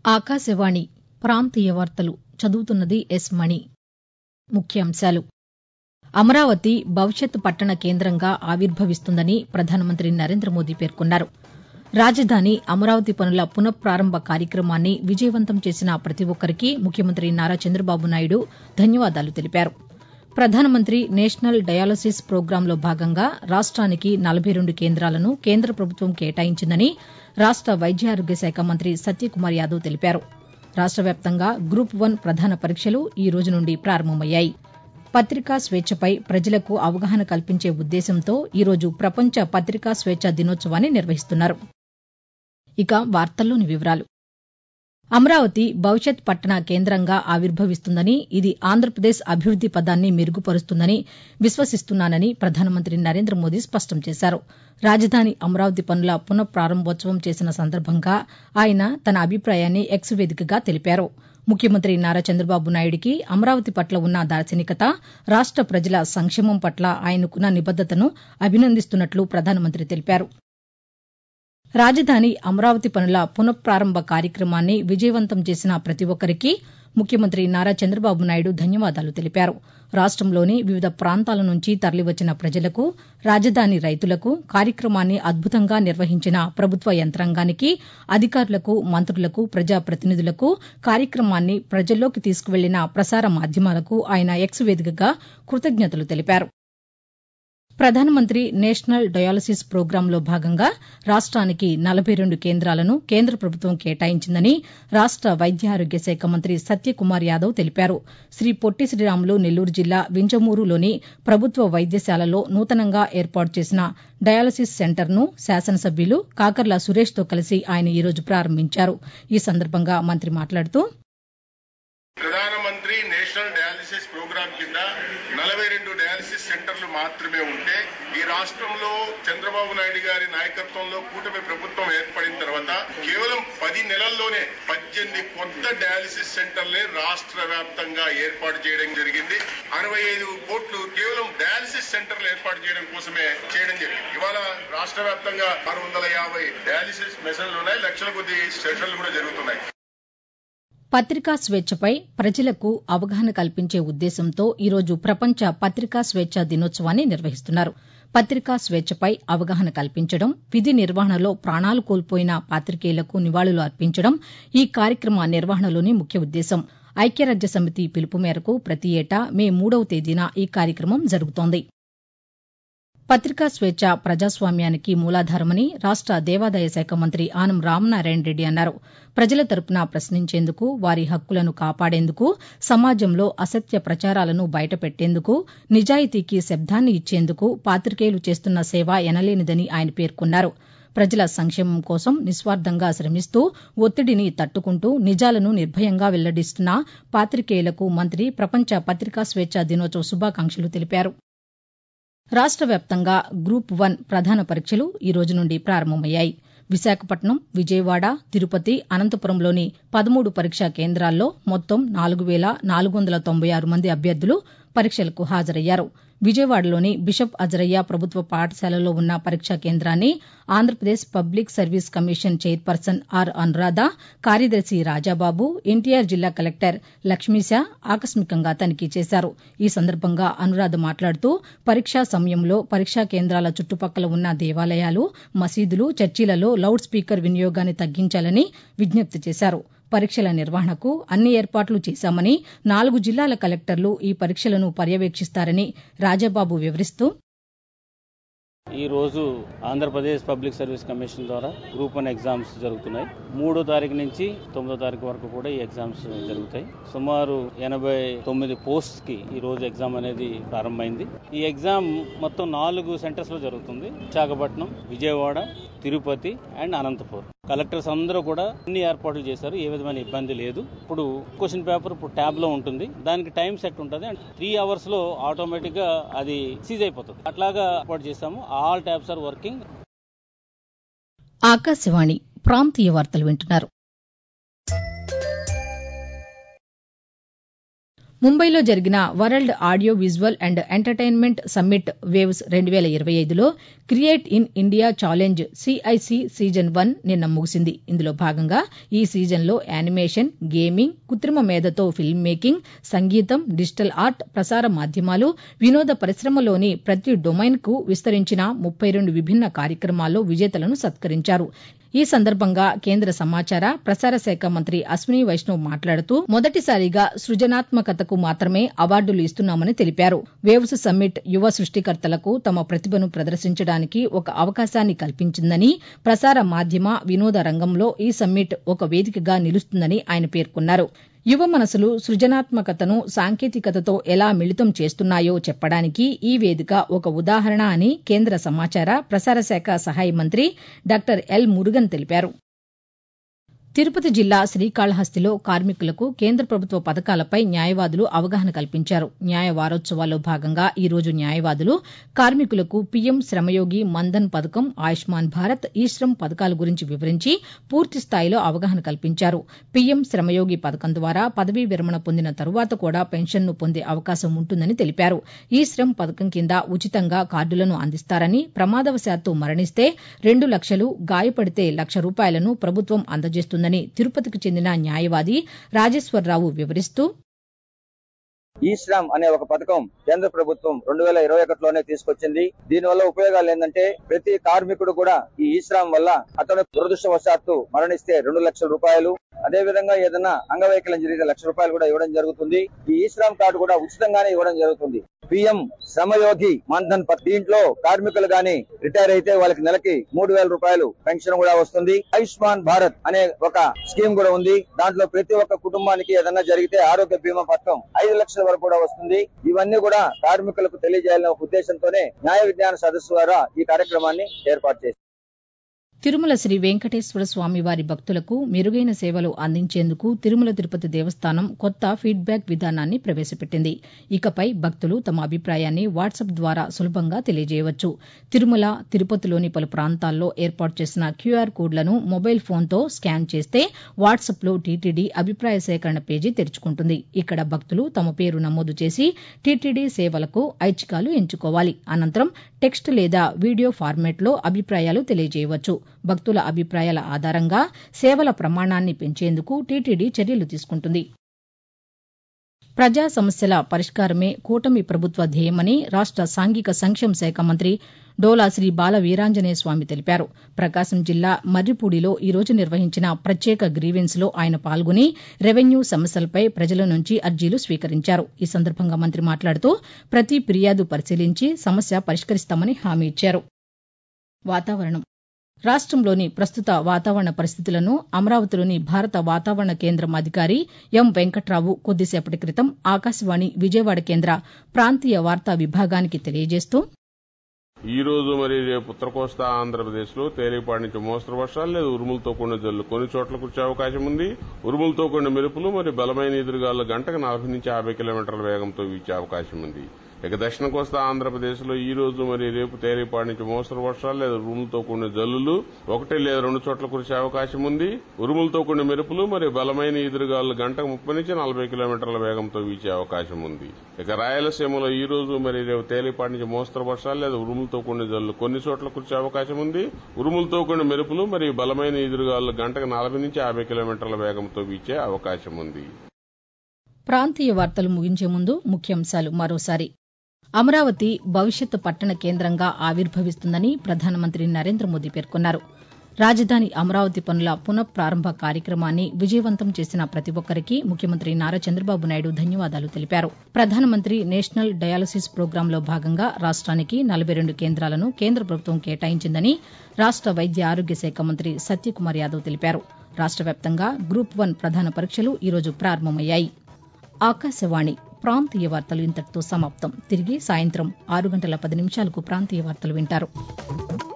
ఆకాశవాణి ప్రాంతీయ వార్తలు చదువుతున్నది ఎస్ మణి ముఖ్యాంశాలు అమరావతి భవిష్యత్ పట్టణ కేంద్రంగా ఆవిర్భవిస్తుందని ప్రధానమంత్రి నరేంద్ర మోదీ పేర్కొన్నారు రాజధాని అమరావతి పనుల పునఃపారంభ కార్యక్రమాన్ని విజయవంతం చేసిన ప్రతి ఒక్కరికీ ముఖ్యమంత్రి నారా చంద్రబాబు నాయుడు ధన్యవాదాలు తెలిపారు ప్రధానమంత్రి నేషనల్ డయాలసిస్ ప్రోగ్రాంలో భాగంగా రాష్ట్రానికి నలభై రెండు కేంద్రాలను కేంద్ర ప్రభుత్వం కేటాయించిందని రాష్ట వైద్యారోగ్య శాఖ మంత్రి సత్యకుమార్ యాదవ్ తెలిపారు రాష్ట వ్యాప్తంగా గ్రూప్ వన్ ప్రధాన పరీక్షలు ఈ రోజు నుండి ప్రారంభమయ్యాయి పత్రికా స్వేచ్చపై ప్రజలకు అవగాహన కల్పించే ఉద్దేశంతో ఈరోజు ప్రపంచ పత్రికా స్వేచ్చ దినోత్సవాన్ని నిర్వహిస్తున్నారు ఇక వార్తల్లోని వివరాలు అమరావతి భవిష్యత్ పట్టణ కేంద్రంగా ఆవిర్భవిస్తుందని ఇది ఆంధ్రప్రదేశ్ అభివృద్ది పదాన్ని మెరుగుపరుస్తుందని విశ్వసిస్తున్నానని ప్రధానమంత్రి నరేంద్ర మోదీ స్పష్టం చేశారు రాజధాని అమరావతి పనుల పునఃపారంభోత్సవం చేసిన సందర్భంగా ఆయన తన అభిప్రాయాన్ని ఎక్స్ వేదికగా తెలిపారు ముఖ్యమంత్రి నారా చంద్రబాబు నాయుడికి అమరావతి పట్ల ఉన్న దార్శనికత రాష్ట ప్రజల సంక్షేమం పట్ల ఆయనకున్న నిబద్దతను అభినందిస్తున్నట్లు ప్రధానమంత్రి తెలిపారు రాజధాని అమరావతి పనుల పునఃపారంభ కార్యక్రమాన్ని విజయవంతం చేసిన ప్రతి ఒక్కరికీ ముఖ్యమంత్రి నారా చంద్రబాబు నాయుడు ధన్యవాదాలు తెలిపారు రాష్టంలోని వివిధ ప్రాంతాల నుంచి తరలివచ్చిన ప్రజలకు రాజధాని రైతులకు కార్యక్రమాన్ని అద్భుతంగా నిర్వహించిన ప్రభుత్వ యంత్రాంగానికి అధికారులకు మంత్రులకు ప్రజాప్రతినిధులకు కార్యక్రమాన్ని ప్రజల్లోకి తీసుకువెళ్లిన ప్రసార మాధ్యమాలకు ఆయన ఎక్స్ వేదికగా కృతజ్ఞతలు తెలిపారు ప్రధానమంత్రి నేషనల్ డయాలసిస్ ప్రోగ్రాంలో భాగంగా రాష్ట్రానికి నలభై రెండు కేంద్రాలను కేంద్ర ప్రభుత్వం కేటాయించిందని రాష్ట వైద్యారోగ్య శాఖ మంత్రి సత్యకుమార్ యాదవ్ తెలిపారు శ్రీ పొట్టి శ్రీరాములు నెల్లూరు జిల్లా వింజమూరులోని ప్రభుత్వ వైద్యశాలలో నూతనంగా ఏర్పాటు చేసిన డయాలసిస్ సెంటర్ను శాసనసభ్యులు కాకర్ల సురేష్తో కలిసి ఆయన ఈరోజు ప్రారంభించారు ఈ సందర్భంగా మంత్రి మాట్లాడుతూ ప్రధానమంత్రి నేషనల్ డయాలసిస్ ప్రోగ్రాం కింద నలభై రెండు డయాలసిస్ సెంటర్లు మాత్రమే ఉంటే ఈ రాష్ట్రంలో చంద్రబాబు నాయుడు గారి నాయకత్వంలో కూటమి ప్రభుత్వం ఏర్పడిన తర్వాత కేవలం పది నెలల్లోనే పద్దెనిమిది కొత్త డయాలసిస్ సెంటర్లే రాష్ట్ర వ్యాప్తంగా ఏర్పాటు చేయడం జరిగింది అరవై ఐదు కోట్లు కేవలం డయాలసిస్ సెంటర్లు ఏర్పాటు చేయడం కోసమే చేయడం జరిగింది ఇవాళ రాష్ట్ర వ్యాప్తంగా ఆరు వందల యాభై డయాలసిస్ మెషన్లు ఉన్నాయి లక్షల కొద్ది సెషన్లు కూడా జరుగుతున్నాయి పత్రికా స్వేచ్చపై ప్రజలకు అవగాహన కల్పించే ఉద్దేశంతో ఈరోజు ప్రపంచ పత్రికా స్వేచ్చ దినోత్సవాన్ని నిర్వహిస్తున్నారు పత్రికా స్వేచ్చపై అవగాహన కల్పించడం విధి నిర్వహణలో ప్రాణాలు కోల్పోయిన పాతికేయులకు నివాళులు అర్పించడం ఈ కార్యక్రమ నిర్వహణలోని ముఖ్య ఉద్దేశం ఐక్యరాజ్య సమితి పిలుపు మేరకు ప్రతి ఏటా మే మూడవ తేదీన ఈ కార్యక్రమం జరుగుతోంది పత్రికా స్వేచ్చ ప్రజాస్వామ్యానికి మూలాధారమని రాష్ట దేవాదాయ శాఖ మంత్రి ఆనం రామనారాయణ రెడ్డి అన్నారు ప్రజల తరపున ప్రశ్నించేందుకు వారి హక్కులను కాపాడేందుకు సమాజంలో అసత్య ప్రచారాలను బయటపెట్టేందుకు నిజాయితీకి శబ్దాన్ని ఇచ్చేందుకు పాతికేయులు చేస్తున్న సేవ ఎనలేనిదని ఆయన పేర్కొన్నారు ప్రజల సంక్షేమం కోసం నిస్వార్థంగా శ్రమిస్తూ ఒత్తిడిని తట్టుకుంటూ నిజాలను నిర్భయంగా వెల్లడిస్తున్న పాతికేయులకు మంత్రి ప్రపంచ పత్రికా స్వేచ్చ దినోత్సవ శుభాకాంక్షలు తెలిపారు రాష్ట వ్యాప్తంగా గ్రూప్ వన్ ప్రధాన పరీక్షలు ఈ రోజు నుండి ప్రారంభమయ్యాయి విశాఖపట్నం విజయవాడ తిరుపతి అనంతపురంలోని పదమూడు పరీక్షా కేంద్రాల్లో మొత్తం నాలుగు వేల నాలుగు వందల తొంభై ఆరు మంది అభ్యర్థులు పరీక్షలకు హాజరయ్యారు విజయవాడలోని బిషప్ అజరయ్య ప్రభుత్వ పాఠశాలలో ఉన్న పరీక్షా కేంద్రాన్ని Andhra Pradesh public service commission chairperson R Anuradha కార్యదర్శి రాజాబాబు ఎన్టీఆర్ జిల్లా కలెక్టర్ లక్ష్మీశ ఆకస్మికంగా తనిఖీ చేశారు ఈ సందర్భంగా అనురాధ మాట్లాడుతూ పరీక్షా సమయంలో పరీక్షా కేంద్రాల చుట్టుపక్కల ఉన్న దేవాలయాలు మసీదులు చర్చిలలో లౌడ్ స్పీకర్ వినియోగాన్ని తగ్గించాలని విజ్ఞప్తి చేశారు పరీక్షల నిర్వహణకు అన్ని ఏర్పాట్లు చేశామని నాలుగు జిల్లాల కలెక్టర్లు ఈ పరీక్షలను పర్యవేక్షిస్తారని రాజాబాబు వివరిస్తూ ఈ రోజు ఆంధ్రప్రదేశ్ పబ్లిక్ సర్వీస్ కమిషన్ ద్వారా గ్రూప్ వన్ ఎగ్జామ్స్ జరుగుతున్నాయి మూడో తారీఖు నుంచి తొమ్మిదో తారీఖు వరకు కూడా ఈ ఎగ్జామ్స్ జరుగుతాయి సుమారు ఎనభై తొమ్మిది పోస్ట్ కి ఈ రోజు ఎగ్జామ్ అనేది ప్రారంభమైంది ఈ ఎగ్జామ్ మొత్తం నాలుగు సెంటర్స్ లో జరుగుతుంది విశాఖపట్నం విజయవాడ తిరుపతి అండ్ అనంతపూర్ కలెక్టర్స్ అందరూ కూడా అన్ని ఏర్పాట్లు చేశారు ఏ విధమైన ఇబ్బంది లేదు ఇప్పుడు క్వశ్చన్ పేపర్ ఇప్పుడు ట్యాబ్ లో ఉంటుంది దానికి టైం సెట్ ఉంటుంది అండ్ త్రీ అవర్స్ లో ఆటోమేటిక్ గా అది సీజ్ అయిపోతుంది అట్లాగా ఏర్పాటు చేశాము all tabs are working Akashvani ప్రాంతీయ వార్తలు వింటున్నారు ముంబైలో జరిగిన world audio visual and entertainment summit waves రెండు వేల ఇరవై ఐదులో create in India challenge CIC season one నిన్న ముగిసింది ఇందులో భాగంగా ఈ సీజన్లో యానిమేషన్ గేమింగ్ కృత్రిమ మేధతో ఫిల్మ్ మేకింగ్ సంగీతం డిజిటల్ ఆర్ట్ ప్రసార మాధ్యమాలు వినోద పరిశ్రమలోని ప్రతి డొమైన్కు విస్తరించిన ముప్పై రెండు విభిన్న కార్యక్రమాల్లో విజేతలను సత్కరించారు ఈ సందర్భంగా కేంద్ర సమాచార ప్రసార శాఖ మంత్రి అశ్విని వైష్ణవ్ మాట్లాడుతూ మొదటిసారిగా సృజనాత్మకతకు మాత్రమే అవార్డులు ఇస్తున్నామని తెలిపారు వేవ్స్ సమ్మిట్ యువ సృష్టికర్తలకు తమ ప్రతిభను ప్రదర్శించడానికి ఒక అవకాశాన్ని కల్పించిందని ప్రసార మాధ్యమ వినోద రంగంలో ఈ సమ్మిట్ ఒక వేదికగా నిలుస్తుందని ఆయన పేర్కొన్నారు యువ మనసులు సృజనాత్మకతను సాంకేతికతతో ఎలా మిళితం చేస్తున్నాయో చెప్పడానికి ఈ వేదిక ఒక ఉదాహరణ అని కేంద్ర సమాచార ప్రసార శాఖ సహాయ మంత్రి డాక్టర్ ఎల్ మురుగన్ తెలిపారు తిరుపతి జిల్లా శ్రీకాళహస్తిలో కార్మికులకు కేంద్ర ప్రభుత్వ పథకాలపై న్యాయవాదులు అవగాహన కల్పించారు న్యాయ వారోత్సవాల్లో భాగంగా ఈ రోజు న్యాయవాదులు కార్మికులకు పీఎం శ్రమయోగి మన్ధన్ పథకం ఆయుష్మాన్ భారత్ ఈ శ్రమ్ పథకాల గురించి వివరించి పూర్తి స్థాయిలో అవగాహన కల్పించారు పీఎం శ్రమయోగి పథకం ద్వారా పదవీ విరమణ పొందిన తరువాత కూడా పెన్షన్ను పొందే అవకాశం ఉంటుందని తెలిపారు ఈ శ్రమ్ పథకం కింద ఉచితంగా కార్డులను అందిస్తారని ప్రమాదవశాత్తు మరణిస్తే రెండు లక్షలు గాయపడితే లక్ష రూపాయలను ప్రభుత్వం అందజేస్తుంది ఉందని తిరుపతికి చెందిన న్యాయవాది రాజేశ్వరరావు వివరిస్తూ ఈ శ్రామ్ అనే ఒక పథకం కేంద్ర ప్రభుత్వం రెండు వేల ఇరవై ఒకటిలోనే తీసుకొచ్చింది దీని వల్ల ఉపయోగాలు ఏంటంటే ప్రతి కార్మికుడు కూడా ఈ ఈ శ్రామ్ వల్ల అతను దురదృష్టవశాత్తు మరణిస్తే రెండు లక్షల రూపాయలు అదే విధంగా ఏదైనా అంగవైకల్యం జరిగితే లక్ష రూపాయలు కూడా ఇవ్వడం జరుగుతుంది ఈ ఈ శ్రామ్ కార్డు కూడా ఉచితంగానే ఇవ్వడం జరుగుతుంది పిఎం శ్రమయోగి మాన్ధన్ దీంట్లో కార్మికులు గాని రిటైర్ అయితే వాళ్ళకి నెలకి మూడు వేల రూపాయలు పెన్షన్ కూడా వస్తుంది ఆయుష్మాన్ భారత్ అనే ఒక స్కీమ్ కూడా ఉంది దాంట్లో ప్రతి ఒక్క కుటుంబానికి ఏదైనా జరిగితే ఆరోగ్య బీమా పథకం ఐదు లక్షల వరకు కూడా వస్తుంది ఇవన్నీ కూడా కార్మికులకు తెలియజేయాలనే ఒక ఉద్దేశంతోనే న్యాయ విజ్ఞాన సదస్సు ద్వారా ఈ కార్యక్రమాన్ని ఏర్పాటు చేసింది తిరుమల శ్రీ వెంకటేశ్వర స్వామి వారి భక్తులకు మెరుగైన సేవలు అందించేందుకు తిరుమల తిరుపతి దేవస్థానం కొత్త ఫీడ్బ్యాక్ విధానాన్ని ప్రవేశపెట్టింది ఇకపై భక్తులు తమ అభిప్రాయాన్ని వాట్సాప్ ద్వారా సులభంగా తెలియజేయవచ్చు తిరుమల తిరుపతిలోని పలు ప్రాంతాల్లో ఏర్పాటు చేసిన క్యూఆర్ కోడ్లను మొబైల్ ఫోన్తో స్కాన్ చేస్తే వాట్సాప్లో టీటీడీ అభిప్రాయ సేకరణ పేజీ తెరుచుకుంటుంది ఇక్కడ భక్తులు తమ పేరు నమోదు చేసి టీటీడీ సేవలకు ఐచ్ఛికాలు ఎంచుకోవాలి అనంతరం టెక్స్ట్ లేదా వీడియో ఫార్మాట్లో అభిప్రాయాలు తెలియజేయవచ్చు భక్తుల అభిప్రాయాల ఆధారంగా సేవల ప్రమాణాన్ని పెంచేందుకు టీటీడీ చర్యలు తీసుకుంటుంది ప్రజా సమస్యల పరిష్కారమే కూటమి ప్రభుత్వ ధ్యేయమని రాష్ట సాంఘిక సంక్షేమ శాఖ మంత్రి డోలా శ్రీ బాల వీరాంజనేయ స్వామి తెలిపారు ప్రకాశం జిల్లా మర్రిపూడిలో ఈ రోజు నిర్వహించిన ప్రత్యేక గ్రీవెన్స్లో ఆయన పాల్గొని రెవెన్యూ సమస్యలపై ప్రజల నుంచి అర్జీలు స్వీకరించారు ఈ సందర్భంగా మంత్రి మాట్లాడుతూ ప్రతి ఫిర్యాదు పరిశీలించి సమస్య పరిష్కరిస్తామని హామీ ఇచ్చారు వాతావరణం రాష్టంలోని ప్రస్తుత వాతావరణ పరిస్థితులను అమరావతిలోని భారత వాతావరణ కేంద్రం అధికారి ఎం వెంకట్రావు కొద్దిసేపటి క్రితం ఆకాశవాణి విజయవాడ కేంద్ర ప్రాంతీయ వార్తా విభాగానికి తెలియజేస్తూ ఈ రోజు మరి రేపు ఉత్తర కోస్తా ఆంధ్రప్రదేశ్ లో తేలిపాటి నుంచి మోస్తరు వర్షాలు లేదా ఉరుములతో కూడిన జల్లు కొన్ని చోట్ల కురిసే అవకాశం ఉంది ఉరుములతో కూడిన మెరుపులు మరి బలమైన ఎదురుగాలు గంటకు నలభై నుంచి యాభై కిలోమీటర్ల వేగంతో వీచే అవకాశం ఉంది ఇక దక్షిణ కోస్తా ఆంధ్రప్రదేశ్ లో ఈ రోజు మరి రేపు తేలిపాటి నుంచి మోస్తరు వర్షాలు లేదా ఉరుములతో కూడిన జల్లులు ఒకటి లేదా రెండు చోట్ల కురిసే అవకాశం ఉంది ఉరుములతో కూడిన మెరుపులు మరి బలమైన ఎదురుగాలు గంటకు ముప్పై నుంచి నలభై కిలోమీటర్ల వేగంతో వీచే అవకాశం ఉంది ఇక రాయలసీమలో ఈ రోజు మరి రేపు తేలిపాటి నుంచి మోస్తరు వర్షాలు లేదా ఉరుములతో కూడిన జల్లు కొన్ని చోట్ల కురిసే అవకాశం ఉంది ఉరుములతో కూడిన మెరుపులు మరి బలమైన ఎదురుగాలు గంటకు నలభై నుంచి యాభై కిలోమీటర్ల వేగంతో వీచే అవకాశం ఉంది ప్రాంతీయ వార్తలు ముగించే ముందు ముఖ్యాంశాలు మరోసారి అమరావతి భవిష్యత్ పట్టణ కేంద్రంగా ఆవిర్భవిస్తుందని ప్రధానమంత్రి నరేంద్ర మోదీ పేర్కొన్నారు రాజధాని అమరావతి పనుల పునఃప్రారంభ కార్యక్రమాన్ని విజయవంతం చేసిన ప్రతి ఒక్కరికి ముఖ్యమంత్రి నారా చంద్రబాబు నాయుడు ధన్యవాదాలు తెలిపారు ప్రధానమంత్రి నేషనల్ డయాలసిస్ ప్రోగ్రాంలో భాగంగా రాష్ట్రానికి నలభై రెండు కేంద్రాలను కేంద్ర ప్రభుత్వం కేటాయించిందని రాష్ట వైద్య ఆరోగ్య శాఖ మంత్రి సత్యకుమార్ యాదవ్ తెలిపారు రాష్ట వ్యాప్తంగా గ్రూప్ వన్ ప్రధాన పరీక్షలు ఈరోజు ప్రారంభమయ్యాయి ఆకాశవాణి ప్రాంతీయ వార్తలు ఇంతటితో సమాప్తం తిరిగి సాయంత్రం ఆరు గంటల పది నిమిషాలకు ప్రాంతీయ వార్తలు వింటారు